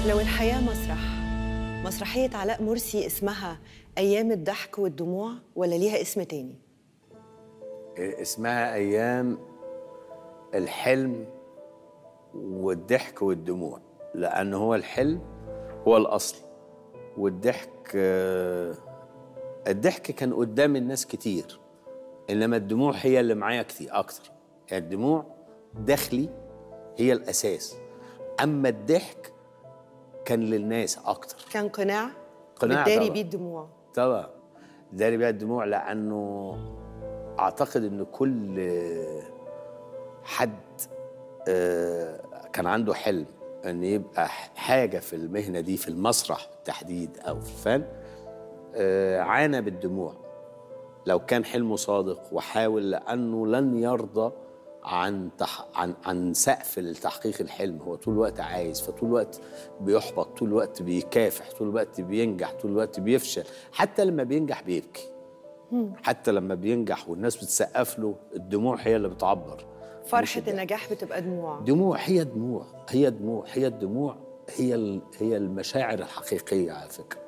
لو الحياة مسرح مسرحية علاء مرسي اسمها أيام الضحك والدموع ولا ليها اسم تاني؟ اسمها أيام الحلم والضحك والدموع لأن هو الحلم هو الأصل والضحك آه، الضحك كان قدام الناس كتير إنما الدموع هي اللي معايا كتير أكتر يعني الدموع داخلي هي الأساس أما الضحك كان للناس أكتر كان قناع قناع بتداري طبعاً. بيه الدموع طبعا داري بيها الدموع لانه اعتقد ان كل حد آه، كان عنده حلم ان يبقى حاجه في المهنه دي في المسرح بالتحديد او في الفن آه، عانى بالدموع لو كان حلمه صادق وحاول لانه لن يرضى عن تح... عن عن سقف لتحقيق الحلم هو طول الوقت عايز فطول الوقت بيحبط طول الوقت بيكافح طول الوقت بينجح طول الوقت بيفشل حتى لما بينجح بيبكي حتى لما بينجح والناس بتسقف له الدموع هي اللي بتعبر فرحة مش الضحك. النجاح بتبقى دموع دموع هي دموع هي دموع هي الدموع هي ال... هي المشاعر الحقيقيه على فكره